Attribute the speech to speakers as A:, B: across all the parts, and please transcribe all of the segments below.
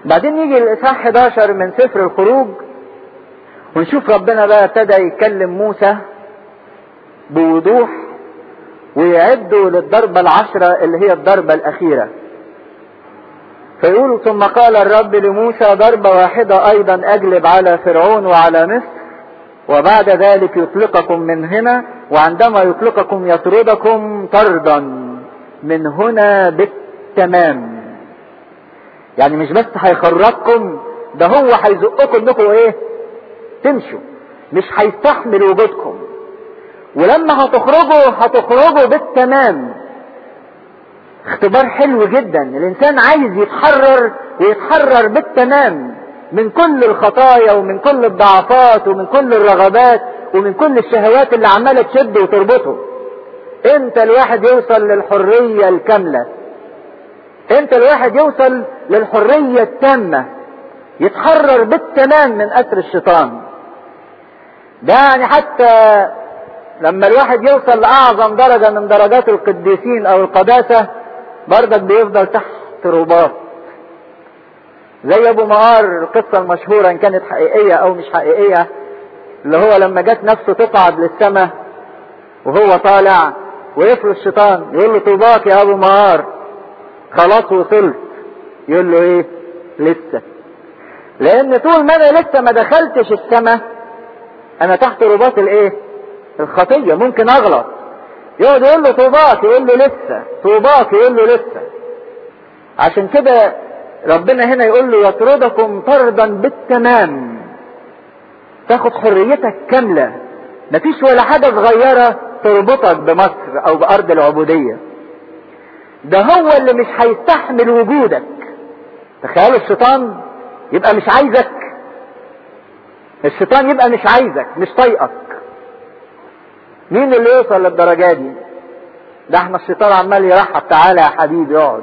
A: بعدين نيجي الاصحاح 11 من سفر الخروج ونشوف ربنا بقى ابتدى يكلم موسى بوضوح ويعدوا للضربة العشرة اللي هي الضربة الأخيرة فيقول ثم قال الرب لموسى ضربة واحدة أيضا أجلب على فرعون وعلى مصر وبعد ذلك يطلقكم من هنا وعندما يطلقكم يطردكم طردا من هنا بالتمام يعني مش بس هيخرجكم ده هو هيزقكم انكم ايه تمشوا مش هيستحمل وجودكم ولما هتخرجوا هتخرجوا بالتمام اختبار حلو جدا الانسان عايز يتحرر ويتحرر بالتمام من كل الخطايا ومن كل الضعفات ومن كل الرغبات ومن كل الشهوات اللي عماله تشد وتربطه امتى الواحد يوصل للحريه الكامله امتى الواحد يوصل للحريه التامه يتحرر بالتمام من اثر الشيطان ده يعني حتى لما الواحد يوصل لاعظم درجه من درجات القديسين او القداسه بردك بيفضل تحت رباط زي ابو مقار القصه المشهوره ان كانت حقيقيه او مش حقيقيه اللي هو لما جت نفسه تصعد للسماء وهو طالع ويفرش الشيطان يقول له طوباك يا ابو مقار خلاص وصلت يقول له ايه لسه لان طول ما انا لسه ما دخلتش السماء انا تحت رباط الايه الخطيه ممكن اغلط يقعد يقول له طوباك يقول له لسه طوباك يقول له لسه عشان كده ربنا هنا يقول له يطردكم طردا بالتمام تاخد حريتك كاملة مفيش ولا حاجة صغيرة تربطك بمصر او بارض العبودية ده هو اللي مش هيستحمل وجودك تخيل الشيطان يبقى مش عايزك الشيطان يبقى مش عايزك مش طايقك مين اللي يوصل للدرجة دي ده احنا الشيطان عمال يرحب تعالى يا حبيبي اقعد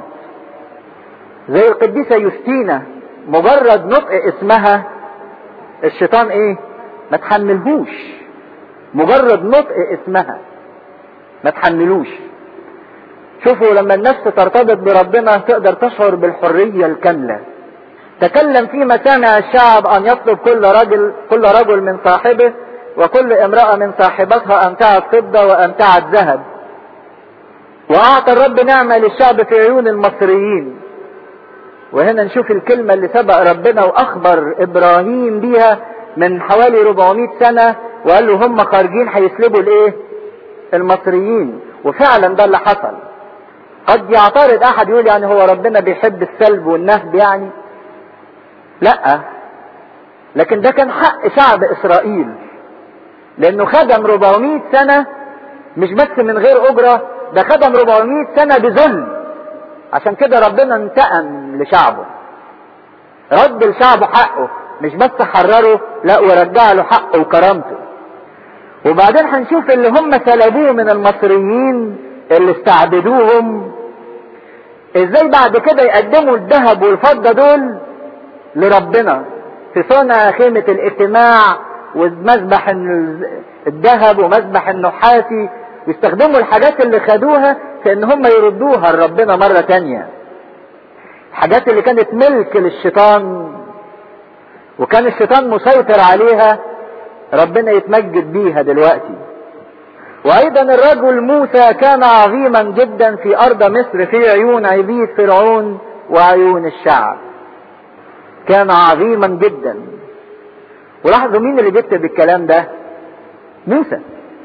A: زي القديسة يوستينا مجرد نطق اسمها الشيطان ايه ما تحملهوش مجرد نطق اسمها ما تحملوش شوفوا لما النفس ترتبط بربنا تقدر تشعر بالحرية الكاملة تكلم في مسامع الشعب ان يطلب كل رجل كل رجل من صاحبه وكل امرأة من صاحبتها امتعة فضة وامتعة ذهب واعطى الرب نعمة للشعب في عيون المصريين وهنا نشوف الكلمة اللي سبق ربنا واخبر ابراهيم بيها من حوالي 400 سنة وقال له هم خارجين هيسلبوا الايه المصريين وفعلا ده اللي حصل قد يعترض احد يقول يعني هو ربنا بيحب السلب والنهب يعني لا لكن ده كان حق شعب اسرائيل لانه خدم 400 سنة مش بس من غير اجرة ده خدم 400 سنة بذل عشان كده ربنا انتقم لشعبه رد لشعبه حقه مش بس حرره لا ورجع له حقه وكرامته وبعدين هنشوف اللي هم سلبوه من المصريين اللي استعبدوهم ازاي بعد كده يقدموا الذهب والفضة دول لربنا في صنع خيمة الاجتماع ومذبح الذهب ومذبح النحاسي ويستخدموا الحاجات اللي خدوها في ان هم يردوها لربنا مرة تانية الحاجات اللي كانت ملك للشيطان وكان الشيطان مسيطر عليها ربنا يتمجد بيها دلوقتي وايضا الرجل موسى كان عظيما جدا في ارض مصر في عيون عبيد فرعون وعيون الشعب كان عظيما جدا ولاحظوا مين اللي بيكتب الكلام ده موسى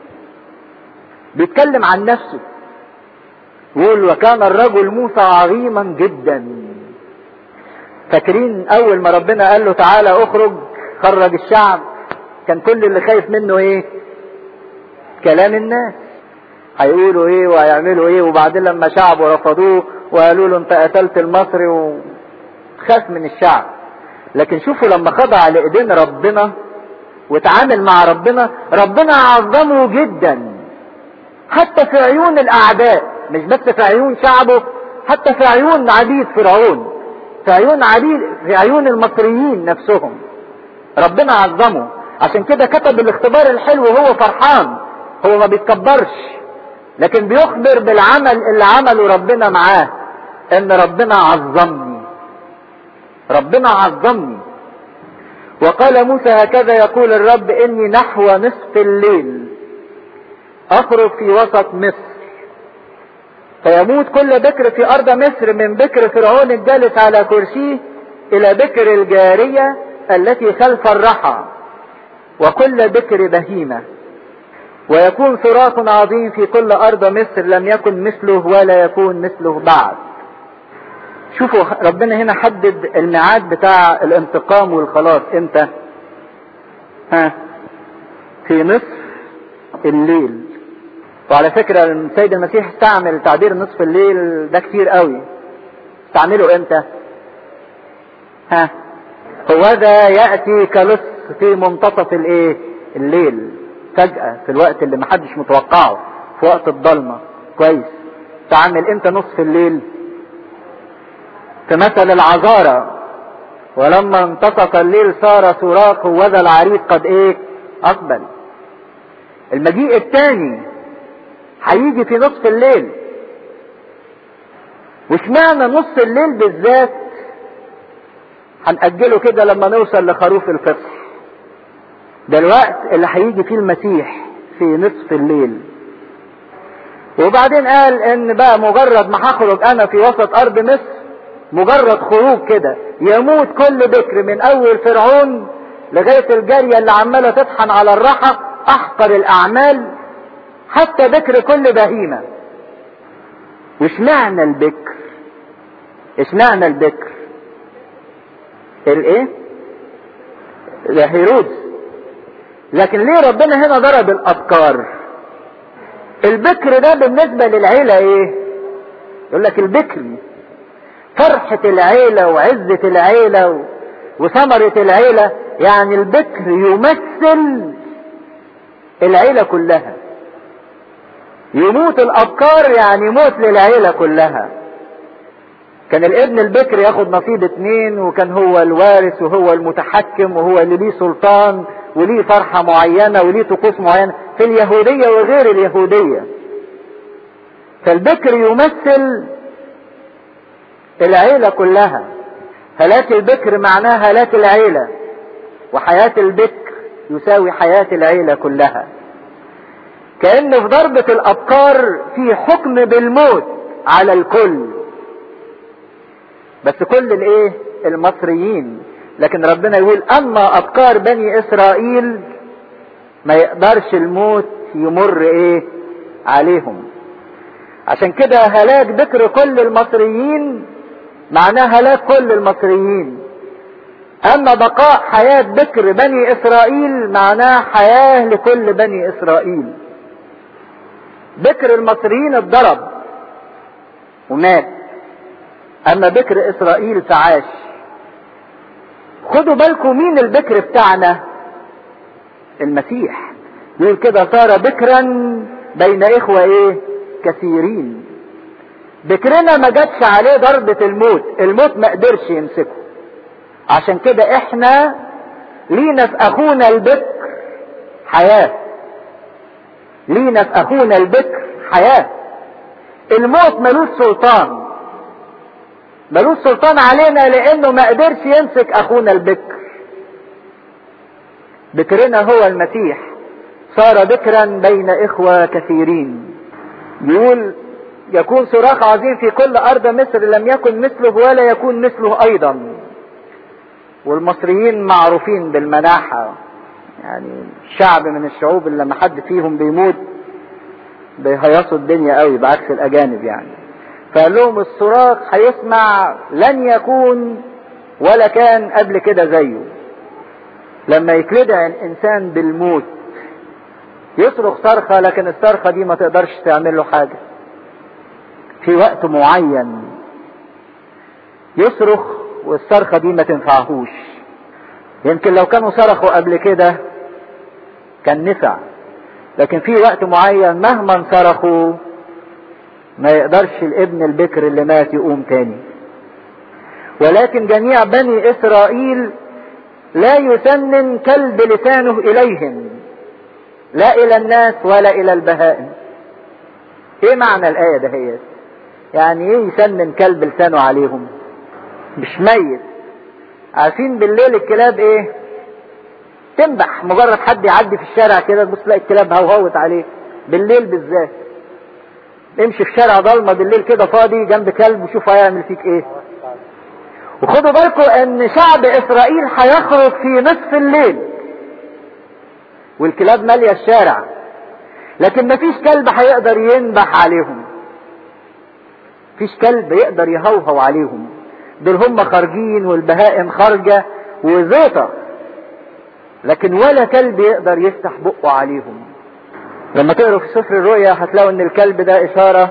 A: بيتكلم عن نفسه يقول وكان الرجل موسى عظيما جدا فاكرين اول ما ربنا قال له تعالى اخرج خرج الشعب كان كل اللي خايف منه ايه كلام الناس هيقولوا ايه وهيعملوا ايه وبعدين لما شعبه رفضوه وقالوا له انت قتلت المصري وخاف من الشعب لكن شوفوا لما خضع لايدين ربنا وتعامل مع ربنا ربنا عظمه جدا حتى في عيون الاعداء مش بس في عيون شعبه حتى في عيون عبيد فرعون في عيون عبيد في عيون المصريين نفسهم ربنا عظمه عشان كده كتب الاختبار الحلو وهو فرحان هو ما بيتكبرش لكن بيخبر بالعمل اللي عمله ربنا معاه ان ربنا عظمني ربنا عظمني وقال موسى هكذا يقول الرب اني نحو نصف الليل اخرج في وسط مصر فيموت كل بكر في ارض مصر من بكر فرعون الجالس على كرسيه الى بكر الجارية التي خلف الرحى وكل بكر بهيمة ويكون صراخ عظيم في كل ارض مصر لم يكن مثله ولا يكون مثله بعد شوفوا ربنا هنا حدد الميعاد بتاع الانتقام والخلاص امتى ها في نصف الليل وعلى فكرة السيد المسيح استعمل تعبير نصف الليل ده كتير قوي استعمله امتى ها هو ذا يأتي كلص في منتصف الايه الليل فجأة في الوقت اللي محدش متوقعه في وقت الضلمة كويس تعمل امتى نصف الليل في مثل العذارة ولما انتصف الليل صار صراخ وذا العريس قد ايه اقبل المجيء الثاني هيجي في نصف الليل واشمعنى نص الليل بالذات هنأجله كده لما نوصل لخروف الفصح ده الوقت اللي هيجي فيه المسيح في نصف الليل وبعدين قال ان بقى مجرد ما هخرج انا في وسط ارض مصر مجرد خروج كده يموت كل بكر من اول فرعون لغاية الجارية اللي عمالة تطحن على الرحى احقر الاعمال حتى بكر كل بهيمة واشمعنى البكر اشمعنى البكر الايه ده هيرودس لكن ليه ربنا هنا ضرب الافكار البكر ده بالنسبة للعيلة ايه يقول لك البكر فرحة العيلة وعزة العيلة وثمرة العيلة يعني البكر يمثل العيلة كلها يموت الأبكار يعني موت للعيلة كلها كان الابن البكر ياخد نصيب اتنين وكان هو الوارث وهو المتحكم وهو اللي ليه سلطان وليه فرحة معينة وليه طقوس معينة في اليهودية وغير اليهودية فالبكر يمثل العيلة كلها هلاك البكر معناها هلاك العيلة وحياة البكر يساوي حياة العيلة كلها كأن في ضربة الأبكار في حكم بالموت على الكل بس كل الايه المصريين لكن ربنا يقول اما ابكار بني اسرائيل ما يقدرش الموت يمر ايه عليهم عشان كده هلاك ذكر كل المصريين معناه هلاك كل المصريين اما بقاء حياة ذكر بني اسرائيل معناه حياة لكل بني اسرائيل ذكر المصريين اتضرب ومات اما بكر اسرائيل فعاش خدوا بالكم مين البكر بتاعنا المسيح يقول كده صار بكرا بين اخوة ايه كثيرين بكرنا ما جاتش عليه ضربة الموت الموت ما قدرش يمسكه عشان كده احنا لينا في اخونا البكر حياة لينا في اخونا البكر حياة الموت ملوش سلطان ملوش سلطان علينا لانه ما قدرش يمسك اخونا البكر بكرنا هو المسيح صار بكرا بين اخوة كثيرين يقول يكون صراخ عظيم في كل ارض مصر لم يكن مثله ولا يكون مثله ايضا والمصريين معروفين بالمناحة يعني شعب من الشعوب اللي لما حد فيهم بيموت بيهيصوا الدنيا قوي بعكس الاجانب يعني فقال لهم الصراخ هيسمع لن يكون ولا كان قبل كده زيه لما يتلدع الانسان بالموت يصرخ صرخة لكن الصرخة دي ما تقدرش تعمل له حاجة في وقت معين يصرخ والصرخة دي ما تنفعهوش يمكن لو كانوا صرخوا قبل كده كان نفع لكن في وقت معين مهما صرخوا ما يقدرش الابن البكر اللي مات يقوم تاني ولكن جميع بني اسرائيل لا يسنن كلب لسانه اليهم لا الى الناس ولا الى البهائم ايه معنى الايه دهيت يعني ايه يسنن كلب لسانه عليهم مش ميت عارفين بالليل الكلاب ايه تنبح مجرد حد يعدي في الشارع كده تبص تلاقي الكلاب هوهوت عليه بالليل بالذات امشي في شارع ضلمه بالليل كده فاضي جنب كلب وشوف هيعمل فيك ايه وخدوا بالكم ان شعب اسرائيل هيخرج في نصف الليل والكلاب ماليه الشارع لكن مفيش كلب هيقدر ينبح عليهم مفيش كلب يقدر يهوهو عليهم دول هم خارجين والبهائم خارجه وزيطه لكن ولا كلب يقدر يفتح بقه عليهم لما تقروا في سفر الرؤيا هتلاقوا ان الكلب ده اشاره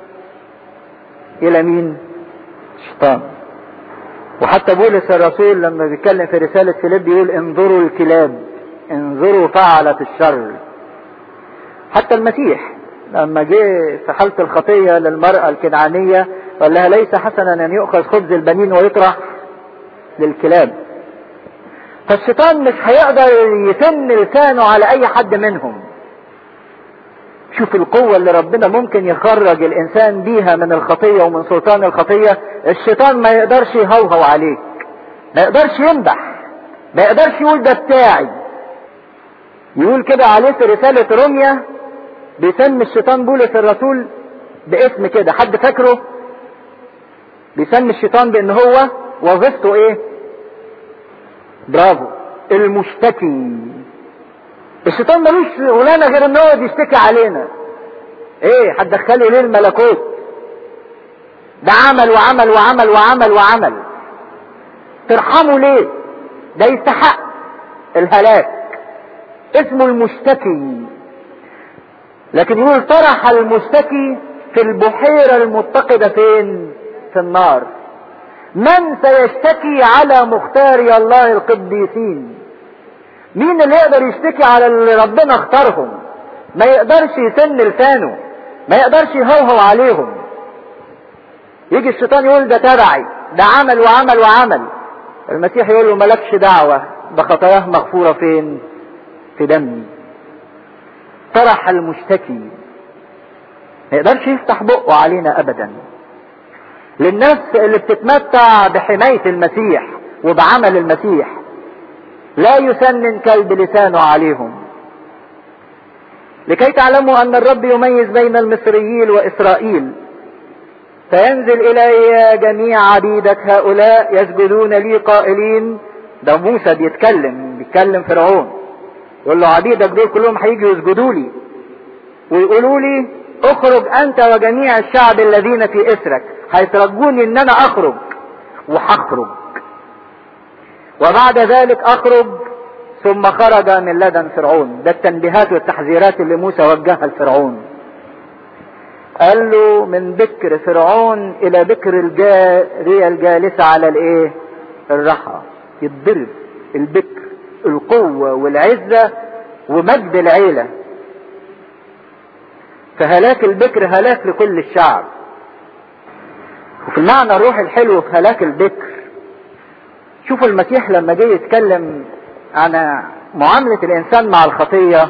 A: الى مين الشيطان وحتى بولس الرسول لما بيتكلم في رسالة فيليب يقول انظروا الكلاب انظروا فعلة الشر حتى المسيح لما جه في حالة الخطية للمرأة الكنعانية قال لها ليس حسنا ان يؤخذ خبز البنين ويطرح للكلاب فالشيطان مش هيقدر يتن لسانه على اي حد منهم شوف القوة اللي ربنا ممكن يخرج الانسان بيها من الخطية ومن سلطان الخطية الشيطان ما يقدرش يهوهو عليك ما يقدرش يمدح ما يقدرش يقول ده بتاعي يقول كده عليه في رسالة روميا بيسمي الشيطان بولس الرسول باسم كده حد فاكره بيسمي الشيطان بان هو وظيفته ايه برافو المشتكي الشيطان ملوش شغلانه غير ان هو بيشتكي علينا ايه هتدخلي ليه الملكوت ده عمل وعمل وعمل وعمل وعمل ترحمه ليه ده يستحق الهلاك اسمه المشتكي لكن يقول طرح المشتكي في البحيرة المتقدة فين في النار من سيشتكي على مختاري الله القديسين مين اللي يقدر يشتكي على اللي ربنا اختارهم ما يقدرش يسن لسانه ما يقدرش يهوهو عليهم يجي الشيطان يقول ده تبعي ده عمل وعمل وعمل المسيح يقول له مالكش دعوة ده خطاياه مغفورة فين في دمي طرح المشتكي ما يقدرش يفتح بقه علينا ابدا للناس اللي بتتمتع بحماية المسيح وبعمل المسيح لا يسنن كلب لسانه عليهم لكي تعلموا ان الرب يميز بين المصريين واسرائيل فينزل الي جميع عبيدك هؤلاء يسجدون لي قائلين ده موسى بيتكلم بيتكلم فرعون يقول له عبيدك دول كلهم هيجوا يسجدوا لي ويقولوا لي اخرج انت وجميع الشعب الذين في اسرك هيترجوني ان انا اخرج وهخرج وبعد ذلك اخرج ثم خرج من لدن فرعون ده التنبيهات والتحذيرات اللي موسى وجهها لفرعون قال له من بكر فرعون الى بكر الجارية الجالسة على الايه الرحى يتضرب البكر القوة والعزة ومجد العيلة فهلاك البكر هلاك لكل الشعب وفي المعنى الروحي الحلو في هلاك البكر شوفوا المسيح لما جه يتكلم عن معاملة الإنسان مع الخطية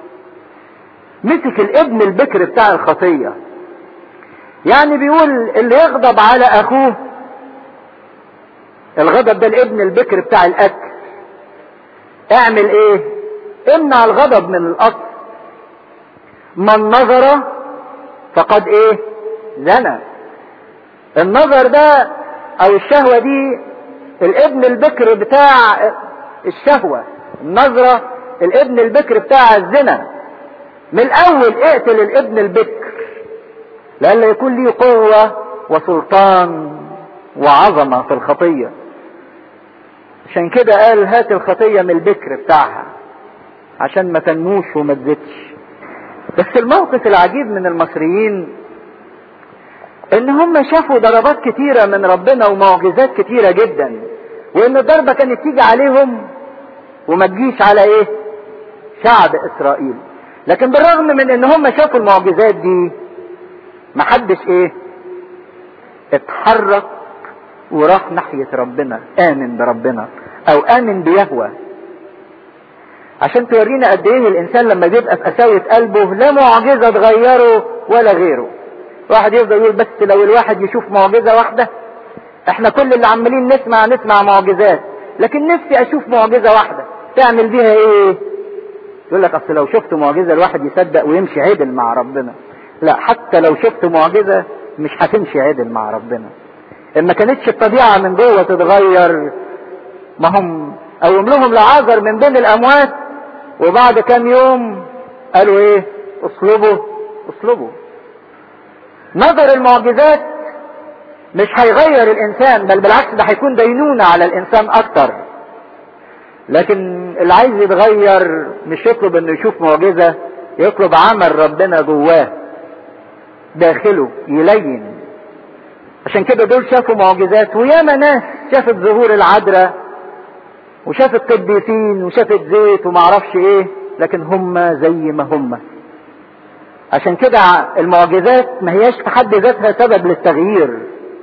A: مسك الابن البكر بتاع الخطية يعني بيقول اللي يغضب على أخوه الغضب ده الابن البكر بتاع الأكل اعمل ايه امنع الغضب من الأصل من نظر فقد ايه زنى النظر ده او الشهوة دي الابن البكر بتاع الشهوة النظرة الابن البكر بتاع الزنا من الاول اقتل الابن البكر لألا يكون ليه قوة وسلطان وعظمة في الخطية عشان كده قال هات الخطية من البكر بتاعها عشان ما تنموش وما تزيدش بس الموقف العجيب من المصريين ان هم شافوا ضربات كتيرة من ربنا ومعجزات كتيرة جدا وان الضربة كانت تيجي عليهم وما تجيش على ايه شعب اسرائيل لكن بالرغم من ان هم شافوا المعجزات دي محدش ايه اتحرك وراح ناحية ربنا امن بربنا او امن بيهوى عشان تورينا قد ايه الانسان لما بيبقى في قساوة قلبه لا معجزة تغيره ولا غيره واحد يفضل يقول بس لو الواحد يشوف معجزة واحدة احنا كل اللي عمالين نسمع نسمع معجزات لكن نفسي اشوف معجزة واحدة تعمل بيها ايه يقول لك اصل لو شفت معجزة الواحد يصدق ويمشي عدل مع ربنا لا حتى لو شفت معجزة مش هتمشي عدل مع ربنا ان ما كانتش الطبيعة من جوه تتغير ما هم قوم لهم لعازر من بين الاموات وبعد كام يوم قالوا ايه اصلبوا اصلبوا نظر المعجزات مش هيغير الانسان بل بالعكس ده هيكون دينونة على الانسان اكتر لكن اللي عايز يتغير مش يطلب انه يشوف معجزة يطلب عمل ربنا جواه داخله يلين عشان كده دول شافوا معجزات وياما ناس شافت ظهور العذراء وشافت قديسين وشافت زيت ومعرفش ايه لكن هم زي ما هم عشان كده المعجزات ما هياش في حد ذاتها سبب للتغيير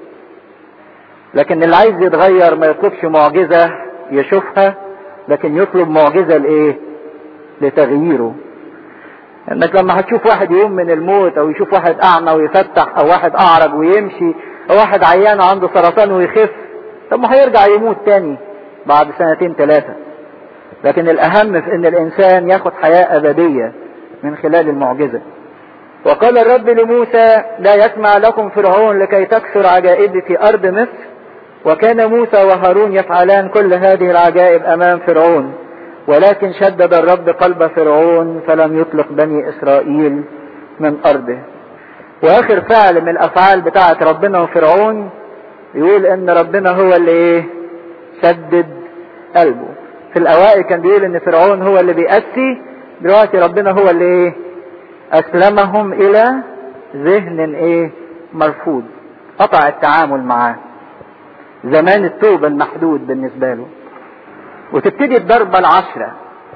A: لكن اللي عايز يتغير ما يطلبش معجزة يشوفها لكن يطلب معجزة لايه لتغييره انك لما هتشوف واحد يقوم من الموت او يشوف واحد اعمى ويفتح او واحد اعرج ويمشي او واحد عيان عنده سرطان ويخف طب ما هيرجع يموت تاني بعد سنتين ثلاثة لكن الاهم في ان الانسان ياخد حياة ابدية من خلال المعجزة وقال الرب لموسى لا يسمع لكم فرعون لكي تكسر عجائبي في ارض مصر وكان موسى وهارون يفعلان كل هذه العجائب امام فرعون ولكن شدد الرب قلب فرعون فلم يطلق بني اسرائيل من ارضه واخر فعل من الافعال بتاعه ربنا وفرعون يقول ان ربنا هو اللي ايه شدد قلبه في الاوائل كان بيقول ان فرعون هو اللي بيأسي دلوقتي ربنا هو اللي ايه اسلمهم الى ذهن ايه مرفوض قطع التعامل معاه زمان التوبة المحدود بالنسبة له وتبتدي الضربة العشرة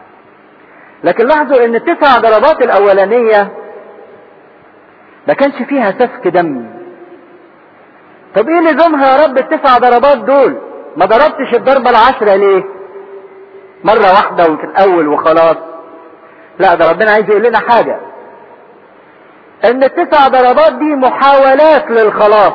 A: لكن لاحظوا ان التسع ضربات الاولانية ما كانش فيها سفك دم طب ايه لزومها يا رب التسع ضربات دول ما ضربتش الضربة العشرة ليه مرة واحدة وفي الاول وخلاص لا ده ربنا عايز يقول لنا حاجة ان التسع ضربات دي محاولات للخلاص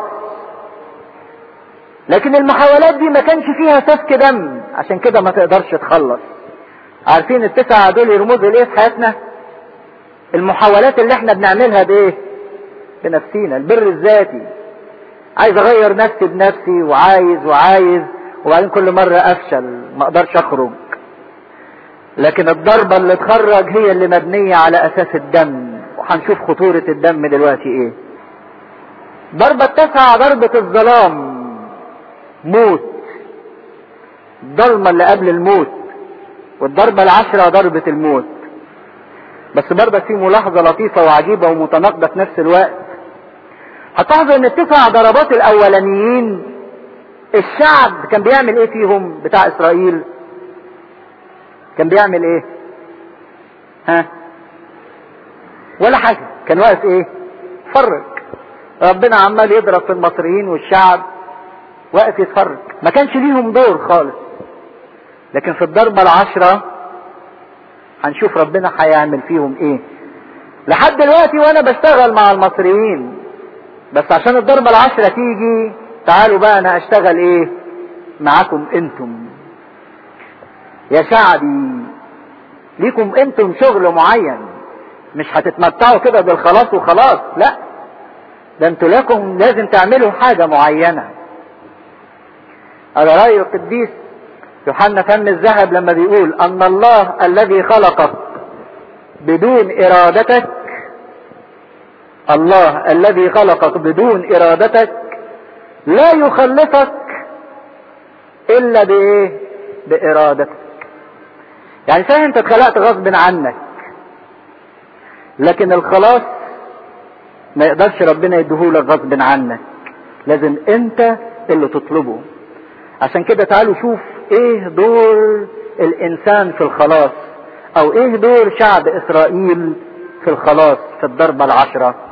A: لكن المحاولات دي ما كانش فيها سفك دم عشان كده ما تقدرش تخلص عارفين التسعة دول يرمزوا لايه في حياتنا المحاولات اللي احنا بنعملها بايه بنفسينا البر الذاتي عايز اغير نفسي بنفسي وعايز وعايز وبعدين كل مرة افشل ما اقدرش اخرج لكن الضربة اللي تخرج هي اللي مبنية على اساس الدم وهنشوف خطورة الدم دلوقتي ايه ضربة التسعة ضربة الظلام موت الضلمة اللي قبل الموت والضربة العشرة ضربة الموت بس برضك في ملاحظة لطيفة وعجيبة ومتناقضة في نفس الوقت هتلاحظوا ان التسع ضربات الاولانيين الشعب كان بيعمل ايه فيهم بتاع اسرائيل كان بيعمل ايه ها ولا حاجة كان واقف ايه فرق ربنا عمال يضرب في المصريين والشعب واقف يتفرج ما كانش ليهم دور خالص لكن في الضربة العشرة هنشوف ربنا هيعمل فيهم ايه لحد دلوقتي وانا بشتغل مع المصريين بس عشان الضربة العشرة تيجي تعالوا بقى انا اشتغل ايه معاكم انتم يا شعبي ليكم انتم شغل معين مش هتتمتعوا كده بالخلاص وخلاص لا ده انتوا لكم لازم تعملوا حاجة معينة على رأي القديس يوحنا فم الذهب لما بيقول ان الله الذي خلقك بدون ارادتك الله الذي خلقك بدون ارادتك لا يخلصك الا بايه بارادتك يعني صحيح انت اتخلقت غصب عنك لكن الخلاص ما يقدرش ربنا يديهولك غصب عنك لازم انت اللي تطلبه عشان كده تعالوا شوف ايه دور الانسان في الخلاص او ايه دور شعب اسرائيل في الخلاص في الضربة العشرة